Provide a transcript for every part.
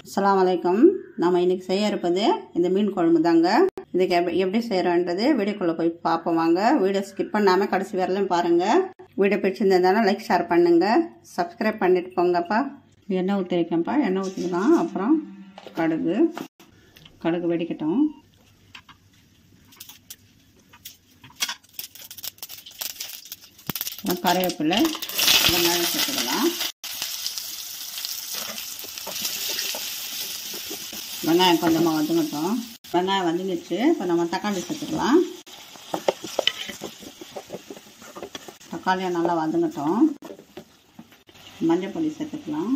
அஸ்ஸலாமு அலைக்கும் நம்ம இன்னைக்கு செய்ய இருப்பது இந்த மீன் குழம்பு தாங்க இதுக்கு எப்படி எப்படி செய்கிறோன்றது வீடியோக்குள்ளே போய் பார்ப்போம் வாங்க வீடியோ ஸ்கிப் பண்ணாமல் கடைசி வரலையும் பாருங்கள் வீடியோ பிடிச்சிருந்ததுனால லைக் ஷேர் பண்ணுங்கள் சப்ஸ்கிரைப் பண்ணிட்டு போங்கப்பா எண்ணெய் ஊற்றி வைக்கேன்ப்பா எண்ணெய் ஊற்றிக்கலாம் அப்புறம் கடுகு கடுகு வெடிக்கட்டும் அப்புறம் கருவேப்பிலை வெங்காயம் சேர்த்துக்கலாம் வெங்காயம் கொஞ்சமாக வதங்கட்டும் வெங்காயம் வதங்கிச்சு இப்போ நம்ம தக்காளி சேர்த்துக்கலாம் தக்காளியை நல்லா வதங்கட்டும் மஞ்சள் பொடி சேர்த்துக்கலாம்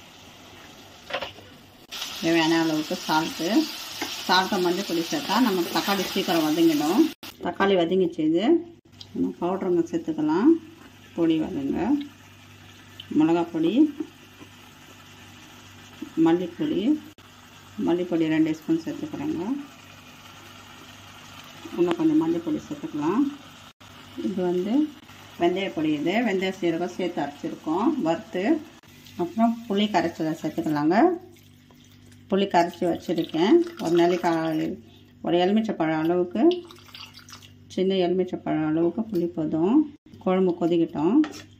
தேவையான அளவுக்கு சால்ட்டு சால்ட்டை மஞ்சள் பொடி சேர்த்தா நமக்கு தக்காளி சீக்கிரம் வதங்கிடும் தக்காளி வதங்கிச்சு இது நம்ம பவுட்ருங்க சேர்த்துக்கலாம் பொடி வதங்க மிளகாப் பொடி மல்லிப்பொடி மல்லிப்பொடி ரெண்டு ஸ்பூன் சேர்த்துக்கிறேங்க இன்னும் கொஞ்சம் மல்லிப்பொடி சேர்த்துக்கலாம் இது வந்து வெந்தயப்பொடி இது வெந்தய சீரகம் சேர்த்து அரைச்சிருக்கோம் வறுத்து அப்புறம் புளி கரைச்சலை சேர்த்துக்கலாங்க புளி கரைச்சி வச்சுருக்கேன் ஒரு நெல்லிக்காய் ஒரு எலுமிச்சப்பழம் அளவுக்கு சின்ன எலுமிச்சப்பழம் அளவுக்கு புளி போதும் குழம்பு கொதிக்கட்டும்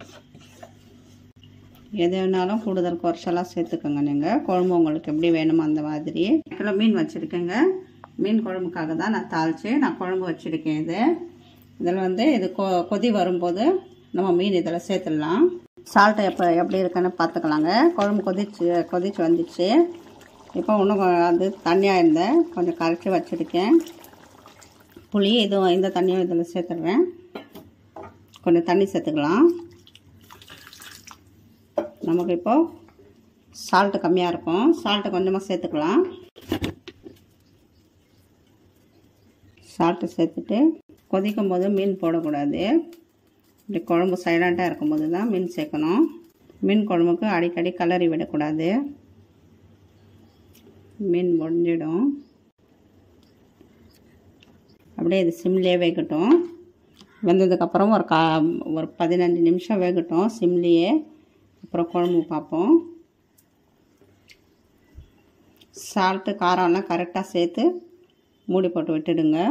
எது வேணாலும் கூடுதல் குறைச்சலாக சேர்த்துக்கோங்க நீங்கள் குழம்பு உங்களுக்கு எப்படி வேணுமோ அந்த மாதிரி கிலோ மீன் வச்சுருக்கேங்க மீன் குழம்புக்காக தான் நான் தாளித்து நான் குழம்பு வச்சுருக்கேன் இது இதில் வந்து இது கொ கொதி வரும்போது நம்ம மீன் இதில் சேர்த்துடலாம் சால்ட்டு எப்போ எப்படி இருக்குன்னு பார்த்துக்கலாங்க குழம்பு கொதிச்சு கொதிச்சு வந்துச்சு இப்போ இன்னும் அது தண்ணியாக இருந்தேன் கொஞ்சம் கரைச்சி வச்சுருக்கேன் புளி இதுவும் இந்த தண்ணியும் இதில் சேர்த்துடுறேன் கொஞ்சம் தண்ணி சேர்த்துக்கலாம் நமக்கு இப்போது சால்ட்டு கம்மியாக இருக்கும் சால்ட்டு கொஞ்சமாக சேர்த்துக்கலாம் சால்ட்டு சேர்த்துட்டு கொதிக்கும் போது மீன் போடக்கூடாது இப்படி குழம்பு சைலண்ட்டாக இருக்கும்போது தான் மீன் சேர்க்கணும் மீன் குழம்புக்கு அடிக்கடி கலரி விடக்கூடாது மீன் முடிஞ்சிடும் அப்படியே இது சிம்லேயே வேகட்டும் வெந்ததுக்கப்புறம் ஒரு கா ஒரு பதினஞ்சு நிமிஷம் வேகட்டும் சிம்லேயே அப்புறம் குழம்பு பார்ப்போம் சால்ட்டு காரம்லாம் கரெக்டாக சேர்த்து மூடி போட்டு விட்டுடுங்க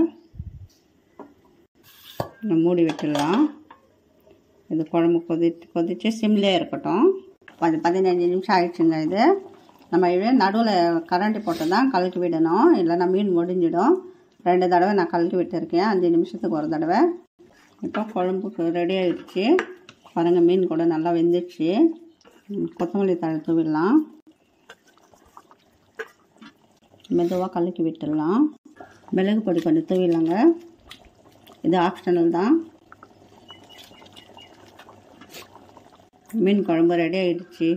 மூடி விட்டுடலாம் இது குழம்பு கொதி கொதித்து சிம்லேயே இருக்கட்டும் பதி பதினஞ்சு நிமிஷம் ஆயிடுச்சுங்க இது நம்ம இது நடுவில் கரண்டி போட்டு தான் கலக்கி விடணும் இல்லைன்னா மீன் முடிஞ்சிடும் ரெண்டு தடவை நான் கலக்கி விட்டுருக்கேன் அஞ்சு நிமிஷத்துக்கு ஒரு தடவை இப்போ குழம்புக்கு ரெடி ஆகிடுச்சு பாருங்கள் மீன் கூட நல்லா வெந்துச்சு கொத்தமல்லி தழை தூவிடலாம் மெதுவாக கலக்கி விட்டுடலாம் மிளகு பொடி கொஞ்சம் தூவிடலாங்க இது ஆப்ஷனல் தான் மீன் குழம்பு ரெடி ஆகிடுச்சு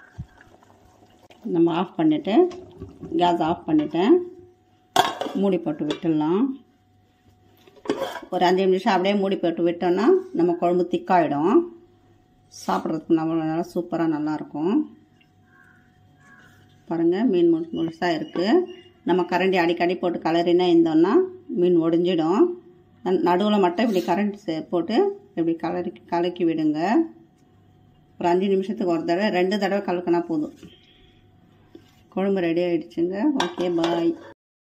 நம்ம ஆஃப் பண்ணிவிட்டு கேஸ் ஆஃப் பண்ணிவிட்டேன் மூடி போட்டு விட்டுடலாம் ஒரு அஞ்சு நிமிஷம் அப்படியே மூடி போட்டு விட்டோன்னா நம்ம குழம்பு திக்காயிடும் சாப்பிட்றதுக்கு நம்ம நல்லா சூப்பராக நல்லாயிருக்கும் பாருங்கள் மீன் முழு முழுசாக இருக்குது நம்ம கரண்டி அடிக்கடி போட்டு கலரினா இருந்தோன்னா மீன் ஒடிஞ்சிடும் நடுவில் மட்டும் இப்படி கரண்ட் போட்டு இப்படி கலரி கலக்கி விடுங்க ஒரு அஞ்சு நிமிஷத்துக்கு ஒரு தடவை ரெண்டு தடவை கலக்கினா போதும் குழம்பு ரெடி ஆகிடுச்சுங்க ஓகே பாய்